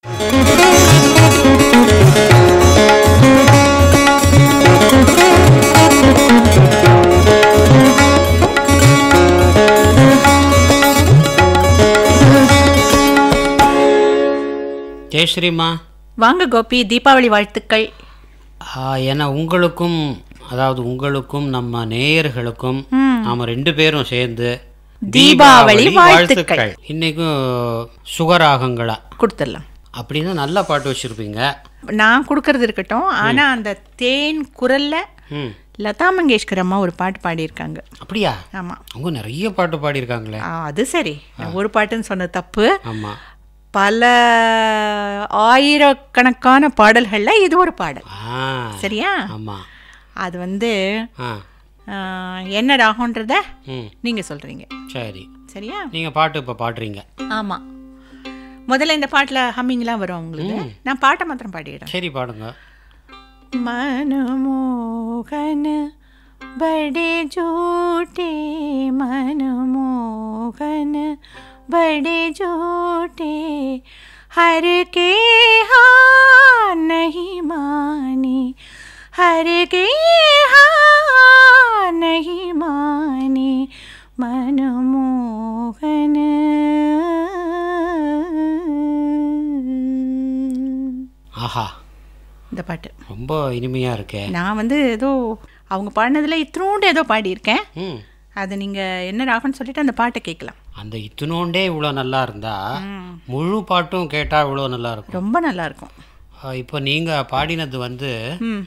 ஜெயஸ்ரீமா வாங்க கோபி தீபாவளி வாழ்த்துக்கள் ஆ, ஏன்னா உங்களுக்கும் அதாவது உங்களுக்கும் நம்ம நேயர்களுக்கும் நாம ரெண்டு பேரும் சேர்ந்து தீபாவளி வாழ்த்துக்கள். இன்னைக்கும் சுகராகங்களா கொடுத்துடலாம் அப்படின்னா நல்ல பாட்டு வச்சிருப்பீங்க நான் கொடுக்கறது இருக்கட்டும் ஆனா அந்த தேன் குரல்ல ம் லதா மங்கேஷ்கர் அம்மா ஒரு பாட்டு பாடியிருக்காங்க அப்படியா ஆமா அவங்க நிறைய பாட்டு பாடியிருக்காங்களே ஆ, அது சரி நான் ஒரு பாட்டுன்னு சொன்ன தப்பு ஆமா பல ஆயிரக்கணக்கான பாடல்கள்ல இது ஒரு பாடல் ஆ சரியா ஆமா அது வந்து ஆ ஆ, என்ன ராகம்ன்றத ம் நீங்க சொல்றீங்க சரி சரியா நீங்க பாட்டு இப்போ பாடுறீங்க ஆமா முதல்ல இந்த பாட்டுல ஹம்மிங்லாம் வரும் உங்களுக்கு நான் பாட்டை மாத்திரம் பாடிடுறேன் சரி பாடுங்க मनमोहन बड़े झूठे मनमोहन बड़े झूठे हर के हार नहीं माने हर के हार नहीं माने मनमोहन ஆஹா இந்த பாட்டு ரொம்ப இனிமையா இருக்கே நான் வந்து ஏதோ அவங்க பாடினதில் இத்தினோண்டு ஏதோ பாடியிருக்கேன் ம் அது நீங்கள் என்ன ராகம்னு சொல்லிட்டு அந்த பாட்டை கேட்கலாம் அந்த இத்தினோண்டே இவ்வளோ நல்லா இருந்தா முழு பாட்டும் கேட்டால் இவ்வளோ நல்லா இருக்கும் ரொம்ப நல்லா இருக்கும் ஆ, இப்போ நீங்கள் பாடினது வந்து ம்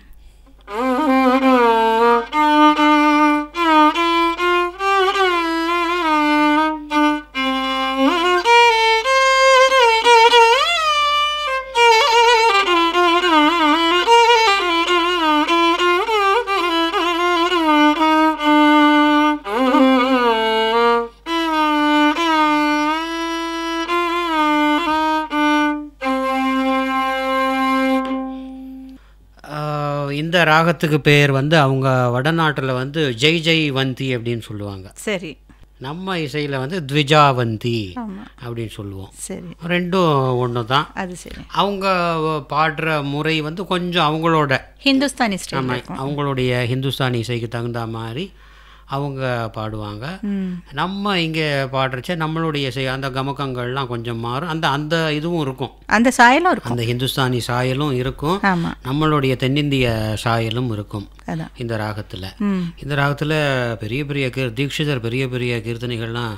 ஆ, இந்த ராகத்துக்கு பேர் வந்து அவங்க வடநாட்டில் வந்து ஜெய் ஜெய் வந்தி அப்படின்னு சொல்லுவாங்க சரி நம்ம இசையில் வந்து த்விஜாவந்தி ஆமாம் அப்படின்னு சொல்லுவோம் சரி ரெண்டும் ஒன்று தான் அது சரி அவங்க பாடுற முறை வந்து கொஞ்சம் அவங்களோட ஹிந்துஸ்தானி ஸ்டைல் ஆமா, அவங்களுடைய ஹிந்துஸ்தானி இசைக்கு தகுந்த மாதிரி அவங்க பாடுவாங்க ம் நம்ம இங்கே பாடுறச்ச நம்மளுடைய இசை அந்த கமக்கங்கள்லாம் கொஞ்சம் மாறும் அந்த அந்த இதுவும் இருக்கும் அந்த சாயலும் இருக்கும் அந்த ஹிந்துஸ்தானி சாயலும் இருக்கும் ஆமாம் நம்மளுடைய தென்னிந்திய சாயலும் இருக்கும் அதான் இந்த ராகத்தில் ம் இந்த ராகத்தில் பெரிய பெரிய கீர் தீட்சிதர் பெரிய பெரிய கீர்த்தனைகள்லாம்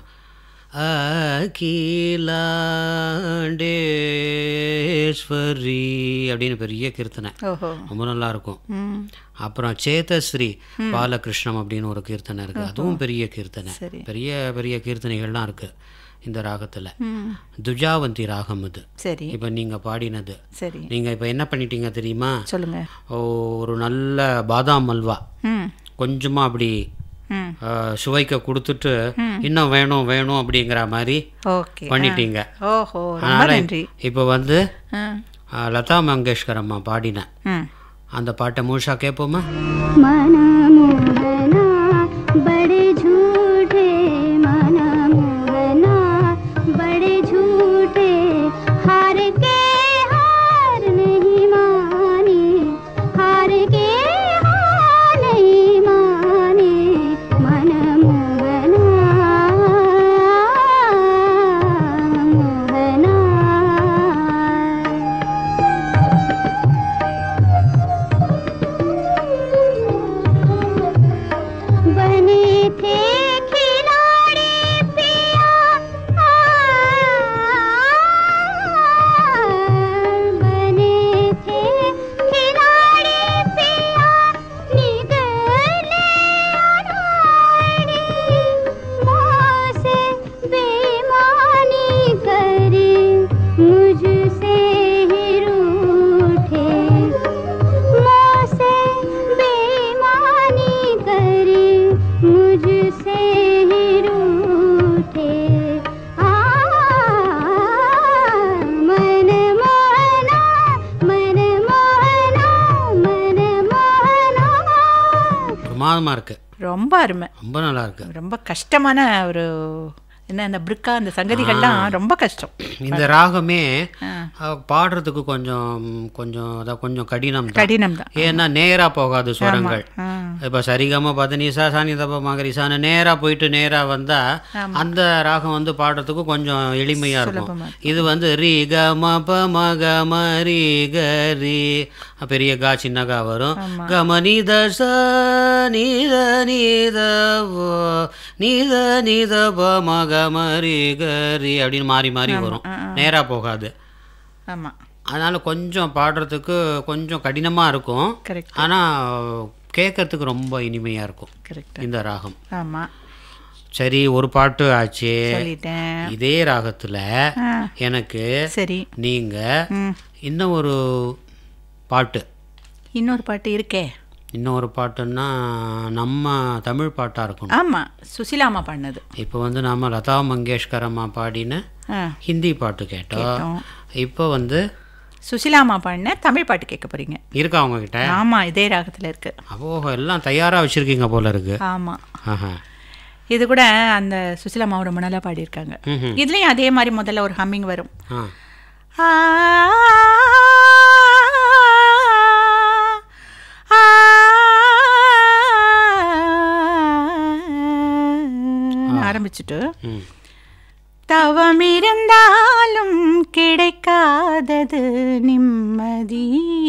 அகிலாண்டேஸ்வரி அப்படின்னு பெரிய கீர்த்தனை ஓஹோ ரொம்ப நல்லா இருக்கும் ம் அப்புறம் சேதஸ்ரீ பாலகிருஷ்ணம் அப்படின்னு ஒரு கீர்த்தனை இருக்கு அதுவும் பெரிய கீர்த்தனை சரி. பெரிய பெரிய கீர்த்தனைகள்லாம் இருக்கு இந்த ராகத்துல ம் துஜாவந்தி ராகம் இது சரி இப்போ நீங்க பாடினது சரி நீங்க இப்போ என்ன பண்ணிட்டீங்க தெரியுமா சொல்லுங்க ஓ, ஒரு நல்ல பாதாம் அல்வா ம் கொஞ்சமா அப்படி ம் ஆ, சுவைக்க கொடுத்துட்டு இன்னும் வேணும் வேணும் அப்படிங்கிற மாதிரி ஓகே பண்ணிட்டீங்க ஓஹோ ரொம்ப அதனால நன்றி இப்போ வந்து ஆ ஆ, லதா மங்கேஷ்கர் அம்மா பாடின ம் அந்த பாட்டை முழுசா கேட்போமா मनमोहना बड़े झूठे मनमोहना बड़े झूठे हार के हार नहीं माने हार के हार नहीं माने मनमोहना मोहना बने थे खिलाड़ी पिया बने थे खिलाड़ी पिया निगले अनाड़ी मोसे बेमानी करे मुझसे ही रूठे मोसे बेमानी करे मुझसे ही रूठे आ मन मोहना मन मोहना मन मोहना பிரமாதமா இருக்கு ரொம்ப அருமை ரொம்ப நல்லா இருக்கு ரொம்ப கஷ்டமான ஒரு என்ன அந்த பிரிக்கா அந்த சங்கதிகள்லாம் ரொம்ப கஷ்டம் இந்த ராகமே ஆ. அஹ், பாடுறதுக்கு கொஞ்சம் கொஞ்சம் அதான் கொஞ்சம் கடினம் தான் கடினம் தான் ஏன்னா நேரா போகாது ஸ்வரங்கள் ஆ. இப்போ சரிகம பதனிசா சானிதப மகரிசான்னு நேரா போயிட்டு நேரா வந்தா அந்த ராகம் வந்து பாடுறதுக்கு கொஞ்சம் எளிமையா இருக்கும் சுலபமா இது வந்து ரி க ம ப ம க ம ரி க ரி பெரிய கா சின்ன கா வரும் கம நீத ச நீத நீத ஓ நீத நீத ப ம க ம ரி க ரி அப்படின்னு மாறி மாறி வரும் நேரா போகாது ஆமா அதனால கொஞ்சம் பாடுறதுக்கு கொஞ்சம் கடினமா இருக்கும் கரெக்ட் ஆனா கேட்கறதுக்கு ரொம்ப இனிமையா இருக்கும் கரெக்ட் இந்த ராகம் ஆமா சரி ஒரு பாட்டு ஆச்சு சொல்லிட்டேன் இதே ராகத்துல ஆ, எனக்கு சரி நீங்க ம் இன்னும் ஒரு பாட்டு இன்னொரு பாட்டு இருக்கே இன்னும் ஒரு பாட்டுன்னா நம்ம தமிழ் பாட்டா இருக்கணும் ஆமா சுசிலாமா பண்ணது இப்போ வந்து நாம லதா மங்கேஷ்கர் அம்மா பாடின ஆ ஹிந்தி பாட்டு கேட்டோம் கேட்டோம். இப்போ வந்து சுசிலாமா பண்ண தமிழ் பாட்டு கேட்க போறீங்க இருக்கா உங்ககிட்ட ஆமா இதே ராகத்துல இருக்கு அப்போ எல்லாம் தயாரா வச்சிருக்கீங்க போல இருக்கு ஆமா ஆஹா இது கூட அந்த சுசிலாமா ரொம்ப நல்லா பாடியிருக்காங்க ம்ஹும். இதுலயும் அதே மாதிரி முதல்ல ஒரு ஹம்மிங் வரும் ஆ ஆ, ஆ, ஆரம்பிச்சுட்டு ம் தவம் இருந்தாலும் கிடைக்காதது நிம்மதி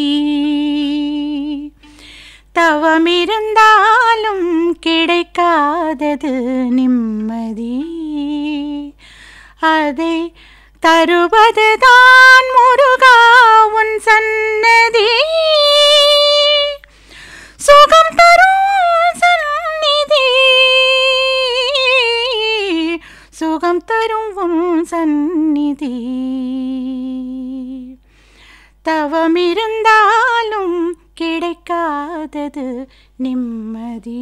தவம் இருந்தாலும் கிடைக்காதது நிம்மதி அதை தருவதுதான் முருகா உன் சன்னதி சுகம் தரும் சந்நிதி சுகம் தரும் உன் சந்நிதி தவம் இருந்தாலும் கிடைக்காதது நிம்மதி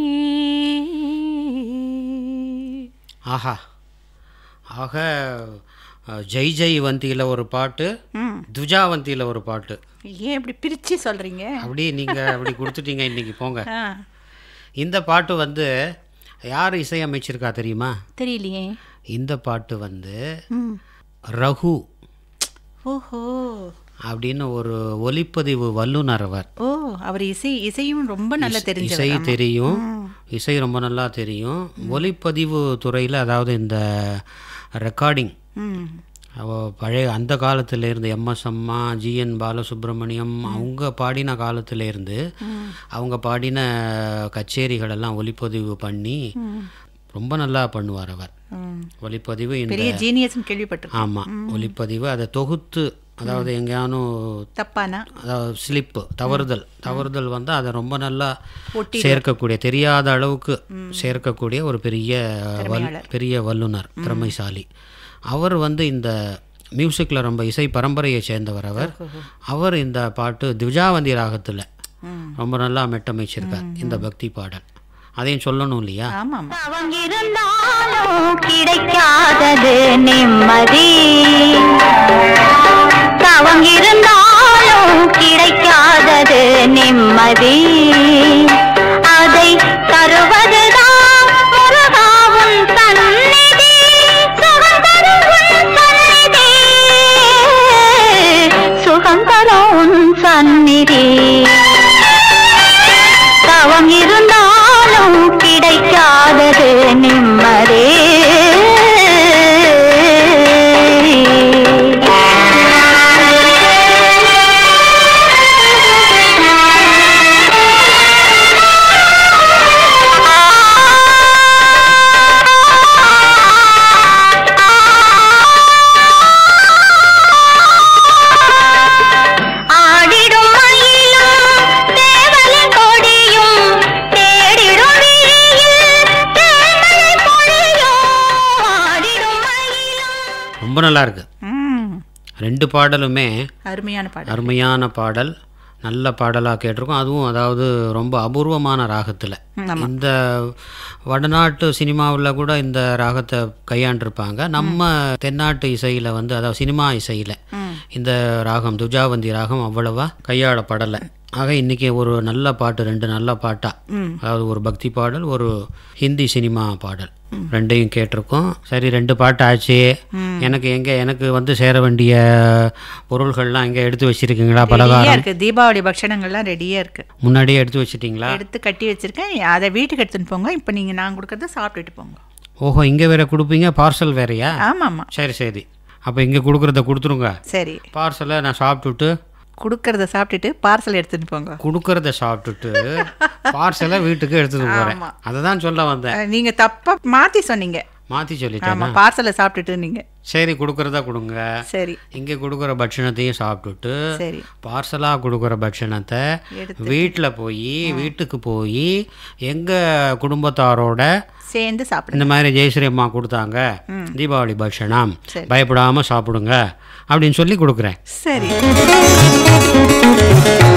ஆஹா ஆக அஹ், ஜெய் ஜெய் வந்தியில் ஒரு பாட்டு ம் துஜாவந்தியில் ஒரு பாட்டு ஏன் இப்படி பிரிச்சு சொல்றீங்க அப்படியே நீங்கள் அப்படி கொடுத்துட்டீங்க இன்னைக்கு போங்க ஆ இந்த பாட்டு வந்து யார் இசையமைச்சிருக்கா தெரியுமா தெரியலையே இந்த பாட்டு வந்து ம் ரகு ஓஹோ அப்படின்னு ஒரு ஒலிப்பதிவு வல்லுனர் அவர் ஓ அவர் இசை இசையும் ரொம்ப நல்லா இசை தெரிஞ்சவர் தெரியும் இசை ரொம்ப நல்லா தெரியும் ஒலிப்பதிவு துறையில் அதாவது இந்த ரெக்கார்டிங் ம் அவ பழைய அந்த காலத்துல இருந்து எம்எஸ் அம்மா ஜிஎன் பாலசுப்ரமணியம் அவங்க பாடின காலத்துல இருந்து அவங்க பாடின கச்சேரிகள் எல்லாம் ஒலிப்பதிவு பண்ணி ரொம்ப நல்லா பண்ணுவார் அவர் ம். ஒலிப்பதிவு இந்த பெரிய ஜீனியஸ்னு கேள்விப்பட்டிருக்கேன் ஆமாம் ஒலிப்பதிவு அதை தொகுத்து அதாவது எங்கேயானும் தப்பானா அதாவது ஸ்லிப்பு தவறுதல் தவறுதல் வந்து அதை ரொம்ப நல்லா சேர்க்கக்கூடிய தெரியாத அளவுக்கு சேர்க்கக்கூடிய ஒரு பெரிய வல் பெரிய வல்லுனர் திறமைசாலி அவர் வந்து இந்த மியூசிக்கில் ரொம்ப இசை பரம்பரையை சேர்ந்தவர் அவர் அவர் இந்த பாட்டு திவ்ஜாவந்தி ராகத்தில் ம். ரொம்ப நல்லா மெட்டமைச்சிருக்கார் இந்த பக்தி பாடல் அதையும் சொல்லணும் இல்லையா ஆமாம் தவம் இருந்தாலும் கிடைக்காதது நிம்மதி தவம் இருந்தாலும் கிடைக்காதது நிம்மதி அதை தருவதுதான் முருகாவும் சந்நிதி சுகம் தரும் உன் சந்நிதி சுகம் தரும் உன் சந்நிதி தவம் இருந்தாலும் கிடைக்காதது நிம்மதி ஆடிடும் மயிலும் தேவலின் கொடியும் தேடிடும் வீதியில் தேன்மழை பொழியும் ஆடிடும் மயிலும் ரொம்ப நல்லா இருக்கு ம் ரெண்டு பாடலுமே அருமையான பாடல் அருமையான பாடல் நல்ல பாடலாக கேட்டிருக்கோம் அதுவும் அதாவது ரொம்ப அபூர்வமான ராகத்தில் இந்த வடநாட்டு சினிமாவில் கூட இந்த ராகத்தை கையாண்டிருப்பாங்க நம்ம தென்னாட்டு இசையில் வந்து அதாவது சினிமா இசையில் இந்த ராகம் துஜாவந்தி ராகம் அவ்வளவா கையாளப்படலை ஆக இன்றைக்கி ஒரு நல்ல பாட்டு ரெண்டு நல்ல பாட்டா அதாவது ஒரு பக்தி பாடல் ஒரு ஹிந்தி சினிமா பாடல் ரெண்டையும் கேட்டிருக்கோம் சரி ரெண்டு பாட்டு ஆச்சு எனக்கு எங்கே எனக்கு வந்து சேர வேண்டிய பொருள்கள்லாம் எங்கே எடுத்து வச்சிருக்கீங்களா ரெடியா பலகாரம் இருக்கு தீபாவளி பக்ஷணங்கள்லாம் ரெடியா இருக்கு முன்னாடியே எடுத்து வச்சிட்டிங்களா எடுத்து கட்டி வச்சிருக்கேன் அதை வீட்டுக்கு எடுத்துன்னு போங்க இப்போ நீங்க நான் கொடுக்கறத சாப்பிட்டுட்டு போங்க ஓஹோ இங்கே வேற கொடுப்பீங்க பார்சல் வேறயா ஆமா ஆமா சரி சரி அப்போ இங்கே கொடுக்குறத கொடுத்துருங்க சரி பார்சலை நான் சாப்பிட்டுட்டு கொடுக்கறத சாப்பிட்டுட்டு பார்சல் எடுத்துன்னு போங்க கொடுக்கறத சாப்பிட்டுட்டு பார்சலை வீட்டுக்கு எடுத்துட்டு போகிறேன் ஆமா. அதை தான் சொல்ல வந்தேன் அஹ், நீங்க தப்பா மாத்தி சொன்னீங்க மாற்றி சொல்லிட்டேன் ஆமா பார்சலை சாப்பிட்டுட்டு நீங்க சரி கொடுக்கறத கொடுங்க சரி இங்கே கொடுக்குற பட்சணத்தையும் சாப்பிட்டுட்டு சரி பார்சலாக கொடுக்குற பட்சணத்தை எடுத்து வீட்டில் போய் வீட்டுக்கு போய் எங்கள் குடும்பத்தாரோட சேர்ந்து சாப்பிடுங்க இந்த மாதிரி ஜெயஸ்ரீ அம்மா கொடுத்தாங்க தீபாவளி பட்சணம் சரி. பயப்படாமல் சாப்பிடுங்க அப்படின்னு சொல்லி கொடுக்குறேன் சரி